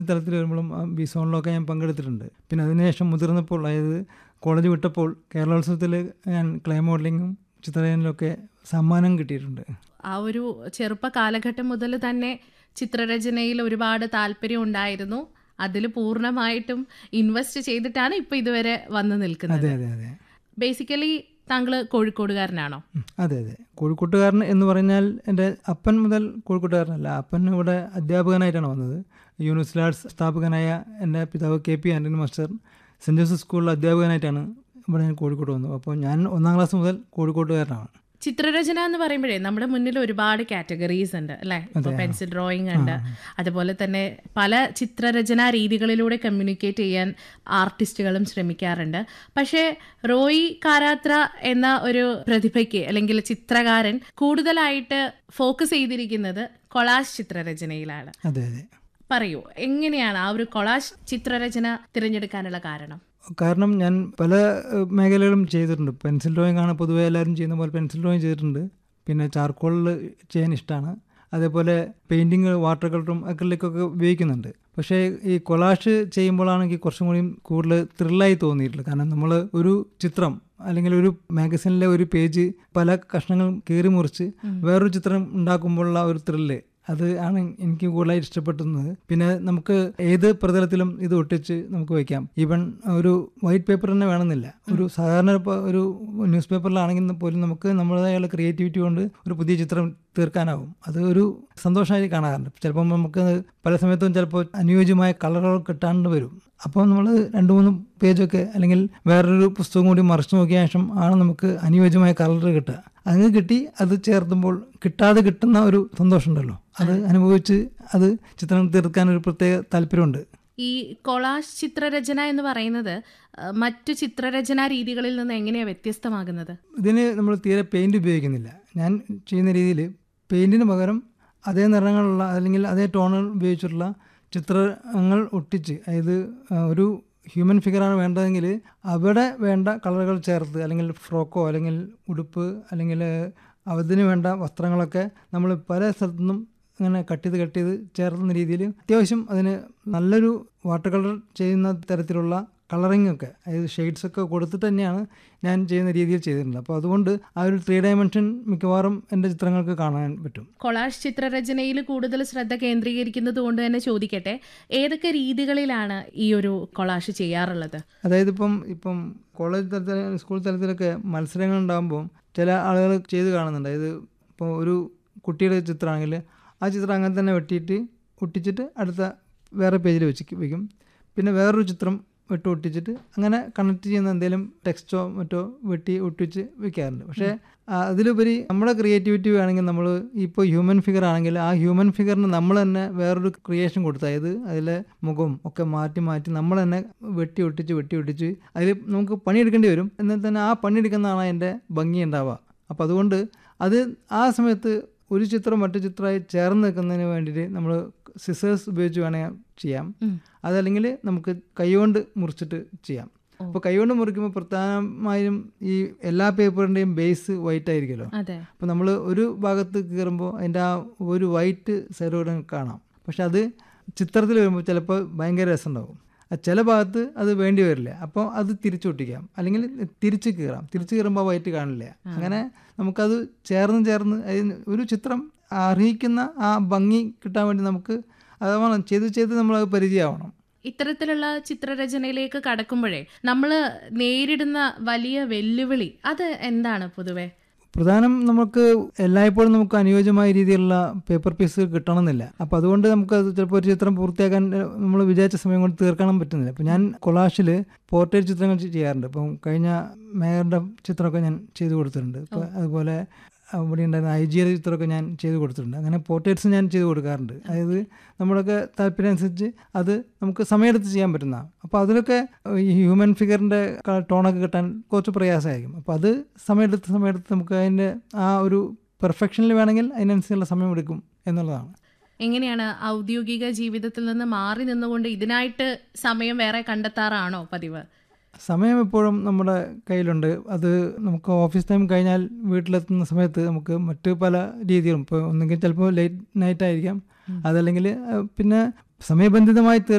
തലത്തിൽ വരുമ്പോഴും ബി സോണിലൊക്കെ ഞാൻ പങ്കെടുത്തിട്ടുണ്ട് പിന്നെ അതിനുശേഷം മുതിർന്നപ്പോൾ അതായത് കോളേജ് വിട്ടപ്പോൾ കേരളോത്സവത്തിൽ ഞാൻ ക്ലേ മോഡലിങ്ങും ചിത്രരചനയിലൊക്കെ സമ്മാനം കിട്ടിയിട്ടുണ്ട് ആ ഒരു ചെറുപ്പ കാലഘട്ടം മുതൽ തന്നെ ചിത്രരചനയിൽ ഒരുപാട് താല്പര്യം ഉണ്ടായിരുന്നു അതിൽ പൂർണ്ണമായിട്ടും ഇൻവെസ്റ്റ് ചെയ്തിട്ടാണ് ഇപ്പൊ ഇതുവരെ വന്നു നിൽക്കുന്നത് അതെ അതെ അതെ ബേസിക്കലി താങ്കൾ കോഴിക്കോടുകാരനാണോ ഉം, അതെ അതെ കോഴിക്കോട്ടുകാരൻ എന്ന് പറഞ്ഞാൽ എൻ്റെ അപ്പൻ മുതൽ കോഴിക്കോട്ടുകാരനല്ല അപ്പൻ ഇവിടെ അധ്യാപകനായിട്ടാണ് വന്നത് യൂണിവേഴ്സിറ്റി ആർട്സ് സ്ഥാപകനായ എൻ്റെ പിതാവ് K P Antony master saint Joseph സ്കൂളിൽ അധ്യാപകനായിട്ടാണ് ഇവിടെ ഞാൻ കോഴിക്കോട് വന്നത് അപ്പോൾ ഞാൻ ഒന്നാം ക്ലാസ് മുതൽ കോഴിക്കോട്ടുകാരനാണ് ചിത്രരചന എന്ന് പറയുമ്പോഴേ നമ്മുടെ മുന്നിൽ ഒരുപാട് കാറ്റഗറീസ് ഉണ്ട് അല്ലേ ഇപ്പൊ പെൻസിൽ ഡ്രോയിങ് ഉണ്ട് അതുപോലെ തന്നെ പല ചിത്രരചനാ രീതികളിലൂടെ കമ്മ്യൂണിക്കേറ്റ് ചെയ്യാൻ ആർട്ടിസ്റ്റുകളും ശ്രമിക്കാറുണ്ട് പക്ഷേ റോയി കാരാത്ര എന്ന ഒരു പ്രതിഭയ്ക്ക് അല്ലെങ്കിൽ ചിത്രകാരൻ കൂടുതലായിട്ട് ഫോക്കസ് ചെയ്തിരിക്കുന്നത് കൊളാഷ് ചിത്രരചനയിലാണ് അതെ അതെ പറയൂ എങ്ങനെയാണ് ആ ഒരു കൊളാഷ് ചിത്രരചന തിരഞ്ഞെടുക്കാനുള്ള കാരണം കാരണം ഞാൻ പല ഏഹ്, മേഖലകളും ചെയ്തിട്ടുണ്ട് പെൻസിൽ ഡ്രോയിങ് ആണ് പൊതുവേ എല്ലാവരും ചെയ്യുന്ന പോലെ പെൻസിൽ ഡ്രോയിങ് ചെയ്തിട്ടുണ്ട് പിന്നെ ചാർക്കോളിൽ ചെയ്യാൻ ഇഷ്ടമാണ് അതേപോലെ പെയിൻറ്റിങ് വാട്ടർ കളറും അക്രലിക്കൊക്കെ ഉപയോഗിക്കുന്നുണ്ട് പക്ഷേ ഈ കൊളാഷ് ചെയ്യുമ്പോഴാണ് എനിക്ക് കുറച്ചും കൂടി കൂടുതൽ ത്രില്ലായി തോന്നിയിട്ടുള്ളത് കാരണം നമ്മൾ ഒരു ചിത്രം അല്ലെങ്കിൽ ഒരു മാഗസിനിലെ ഒരു പേജ് പല കഷ്ണങ്ങളും കീറി മുറിച്ച് വേറൊരു ചിത്രം ഉണ്ടാക്കുമ്പോഴുള്ള ഒരു ത്രില്ല് അത് ആണ് എനിക്ക് കൂടുതലായി ഇഷ്ടപ്പെടുന്നത് പിന്നെ നമുക്ക് ഏത് പ്രതലത്തിലും ഇത് ഒട്ടിച്ച് നമുക്ക് വയ്ക്കാം ഈവൻ ഒരു വൈറ്റ് പേപ്പർ തന്നെ വേണമെന്നില്ല ഒരു സാധാരണ ഇപ്പോൾ ഒരു ന്യൂസ് പേപ്പറിലാണെങ്കിൽ പോലും നമുക്ക് നമ്മുടേതായുള്ള ക്രിയേറ്റിവിറ്റി കൊണ്ട് ഒരു പുതിയ ചിത്രം തീർക്കാനാവും അത് ഒരു സന്തോഷമായി കാണാറുണ്ട് ചിലപ്പോൾ നമുക്ക് പല സമയത്തും ചിലപ്പോൾ അനുയോജ്യമായ കളറുകൾ കിട്ടാണ്ട് വരും അപ്പോൾ നമ്മൾ രണ്ട് മൂന്ന് പേജൊക്കെ അല്ലെങ്കിൽ വേറൊരു പുസ്തകം കൂടി മറിച്ച് നോക്കിയ ശേഷം ആണ് നമുക്ക് അനുയോജ്യമായ കളർ കിട്ടുക അങ്ങ് കിട്ടി അത് ചേർത്തുമ്പോൾ കിട്ടാതെ കിട്ടുന്ന ഒരു സന്തോഷമുണ്ടല്ലോ അത് അനുഭവിച്ച് അത് ചിത്രം തീർക്കാൻ ഒരു പ്രത്യേക താല്പര്യമുണ്ട് ഈ കൊളാഷ് ചിത്രരചന എന്ന് പറയുന്നത് ആ, മറ്റു ചിത്രരചനാ രീതികളിൽ നിന്ന് എങ്ങനെയാണ് വ്യത്യസ്തമാകുന്നത് ഇതിന് നമ്മൾ തീരെ പെയിൻറ് ഉപയോഗിക്കുന്നില്ല ഞാൻ ചെയ്യുന്ന രീതിയിൽ പെയിൻറ്റിന് പകരം അതേ നിറങ്ങളുള്ള അല്ലെങ്കിൽ അതേ ടോണുകൾ ഉപയോഗിച്ചിട്ടുള്ള ചിത്രങ്ങൾ ഒട്ടിച്ച് അതായത് ആ, ഒരു ഹ്യൂമൻ ഫിഗറാണ് വേണ്ടതെങ്കിൽ അവിടെ വേണ്ട കളറുകൾ ചേർത്ത് അല്ലെങ്കിൽ ഫ്രോക്കോ അല്ലെങ്കിൽ ഉടുപ്പ് അല്ലെങ്കിൽ അതിന് വേണ്ട വസ്ത്രങ്ങളൊക്കെ നമ്മൾ പല സ്ഥലത്തുനിന്നും അങ്ങനെ കട്ട് ചെയ്ത് കട്ട് ചെയ്ത് ചേർത്തുന്ന രീതിയിൽ അത്യാവശ്യം അതിന് നല്ലൊരു വാട്ടർ കളർ ചെയ്യുന്ന തരത്തിലുള്ള കളറിംഗ് ഒക്കെ അതായത് ഷെയ്ഡ്സ് ഒക്കെ കൊടുത്തിട്ട് തന്നെയാണ് ഞാൻ ചെയ്യുന്ന രീതിയിൽ ചെയ്തിട്ടുണ്ട് അപ്പോൾ അതുകൊണ്ട് ആ ഒരു ത്രീ ഡയമെൻഷൻ മിക്കവാറും എൻ്റെ ചിത്രങ്ങൾക്ക് കാണാൻ പറ്റും കൊളാഷ് ചിത്രരചനയിൽ കൂടുതൽ ശ്രദ്ധ കേന്ദ്രീകരിക്കുന്നത് കൊണ്ട് തന്നെ ചോദിക്കട്ടെ ഏതൊക്കെ രീതികളിലാണ് ഈ ഒരു കൊളാഷ് ചെയ്യാറുള്ളത് അതായത് ഇപ്പം ഇപ്പം കോളേജ് തലത്തിൽ സ്കൂൾ തലത്തിലൊക്കെ മത്സരങ്ങൾ ഉണ്ടാകുമ്പോൾ ചില ആളുകൾ ചെയ്ത് കാണുന്നുണ്ട് അതായത് ഇപ്പോൾ ഒരു കുട്ടിയുടെ ചിത്രമാണെങ്കിൽ ആ ചിത്രം അങ്ങനെ തന്നെ വെട്ടിയിട്ട് ഒട്ടിച്ചിട്ട് അടുത്ത വേറെ പേജിൽ വെച്ച് വയ്ക്കും പിന്നെ വേറൊരു ചിത്രം വെട്ടി ഒട്ടിച്ചിട്ട് അങ്ങനെ കണക്ട് ചെയ്യുന്ന എന്തെങ്കിലും ടെക്സ്റ്റോ മറ്റോ വെട്ടി ഒട്ടിച്ച് വെക്കാറുണ്ട് പക്ഷേ ആ, അതിലുപരി നമ്മുടെ ക്രിയേറ്റിവിറ്റി വേണമെങ്കിൽ നമ്മൾ ഇപ്പോൾ ഹ്യൂമൻ ഫിഗർ ആണെങ്കിൽ ആ ഹ്യൂമൻ ഫിഗറിന് നമ്മൾ തന്നെ വേറൊരു ക്രിയേഷൻ കൊടുത്ത് അതായത് അതിലെ മുഖം ഒക്കെ മാറ്റി മാറ്റി നമ്മൾ തന്നെ വെട്ടി ഒട്ടിച്ച് വെട്ടി ഒട്ടിച്ച് അതിൽ നമുക്ക് പണിയെടുക്കേണ്ടി വരും എന്നാൽ തന്നെ ആ പണിയെടുക്കുന്നതാണ് അതിൻ്റെ ഭംഗി ഉണ്ടാവുക അപ്പോൾ അതുകൊണ്ട് അത് ആ സമയത്ത് ഒരു ചിത്രം മറ്റു ചിത്രമായി ചേർന്ന് നിൽക്കുന്നതിന് വേണ്ടിയിട്ട് നമ്മൾ സിസേഴ്സ് ഉപയോഗിച്ച് വേണമെങ്കിൽ ചെയ്യാം ഉം. അതല്ലെങ്കിൽ നമുക്ക് കൈകൊണ്ട് മുറിച്ചിട്ട് ചെയ്യാം അപ്പോൾ കൈകൊണ്ട് മുറിക്കുമ്പോൾ പ്രധാനമായും ഈ എല്ലാ പേപ്പറിൻ്റെയും ബേസ് വൈറ്റ് ആയിരിക്കുമല്ലോ അതെ അപ്പോൾ നമ്മൾ ഒരു ഭാഗത്ത് കയറുമ്പോൾ അതിൻ്റെ ആ ഒരു വൈറ്റ് സൈഡോടെ കാണാം പക്ഷെ അത് ചിത്രത്തിൽ വരുമ്പോൾ ചിലപ്പോൾ ഭയങ്കര രസമുണ്ടാവും ആ ചില ഭാഗത്ത് അത് വേണ്ടി വരില്ല അപ്പോൾ അത് തിരിച്ചൊട്ടിക്കാം അല്ലെങ്കിൽ തിരിച്ച് കീറാം തിരിച്ച് കീറുമ്പോൾ വൈറ്റ് കാണില്ല അങ്ങനെ നമുക്കത് ചേർന്ന് ചേർന്ന് അതിന് ഒരു ചിത്രം അർഹിക്കുന്ന ആ ഭംഗി കിട്ടാൻ വേണ്ടി നമുക്ക് അതാവണം ചെയ്ത് ചെയ്ത് നമ്മൾ പരിചയമാവണം ഇത്തരത്തിലുള്ള ചിത്രരചനയിലേക്ക് കടക്കുമ്പോഴേ നമ്മൾ നേരിടുന്ന വലിയ വെല്ലുവിളി അത് എന്താണ് പൊതുവെ പ്രധാനം നമുക്ക് എല്ലായ്പ്പോഴും നമുക്ക് അനുയോജ്യമായ രീതിയിലുള്ള പേപ്പർ പീസ് കിട്ടണമെന്നില്ല അപ്പോൾ അതുകൊണ്ട് നമുക്ക് അത് ചിലപ്പോൾ ഒരു ചിത്രം പൂർത്തിയാക്കാൻ നമ്മൾ വിചാരിച്ച സമയം കൊണ്ട് തീർക്കണം പറ്റുന്നില്ല അപ്പോൾ ഞാൻ കൊളാഷിൽ പോർട്രേറ്റ് ചിത്രങ്ങൾ ചെയ്യാറുണ്ട് ഇപ്പം കഴിഞ്ഞ മേയറുടെ ചിത്രമൊക്കെ ഞാൻ ചെയ്തു കൊടുത്തിട്ടുണ്ട് ഇപ്പോൾ അതുപോലെ അവിടെ ഉണ്ടായിരുന്ന ഐ ജിയുടെ ചിത്രമൊക്കെ ഞാൻ ചെയ്തു കൊടുത്തിട്ടുണ്ട് അങ്ങനെ പോർട്രേറ്റ്സ് ഞാൻ ചെയ്തു കൊടുക്കാറുണ്ട് അതായത് നമ്മളൊക്കെ താല്പര്യം അനുസരിച്ച് അത് നമുക്ക് സമയമെടുത്ത് ചെയ്യാൻ പറ്റുന്ന അപ്പോൾ അതിലൊക്കെ ഈ ഹ്യൂമൻ ഫിഗറിൻ്റെ ടോണൊക്കെ കിട്ടാൻ കുറച്ച് പ്രയാസമായിരിക്കും അപ്പോൾ അത് സമയമെടുത്ത് സമയമെടുത്ത് നമുക്ക് അതിൻ്റെ ആ ഒരു പെർഫെക്ഷനിൽ വേണമെങ്കിൽ അതിനനുസരിച്ചുള്ള സമയമെടുക്കും എന്നുള്ളതാണ് എങ്ങനെയാണ് ഔദ്യോഗിക ജീവിതത്തിൽ നിന്ന് മാറി നിന്നുകൊണ്ട് ഇതിനായിട്ട് സമയം വേറെ കണ്ടെത്താറാണോ പതിവ് സമയം എപ്പോഴും നമ്മുടെ കയ്യിലുണ്ട് അത് നമുക്ക് ഓഫീസ് ടൈം കഴിഞ്ഞാൽ വീട്ടിലെത്തുന്ന സമയത്ത് നമുക്ക് മറ്റ് പല രീതികളും ഇപ്പോൾ ഒന്നുകിൽ ചിലപ്പോൾ ലേറ്റ് നൈറ്റ് ആയിരിക്കാം അതല്ലെങ്കിൽ അഹ് പിന്നെ സമയബന്ധിതമായി തീർ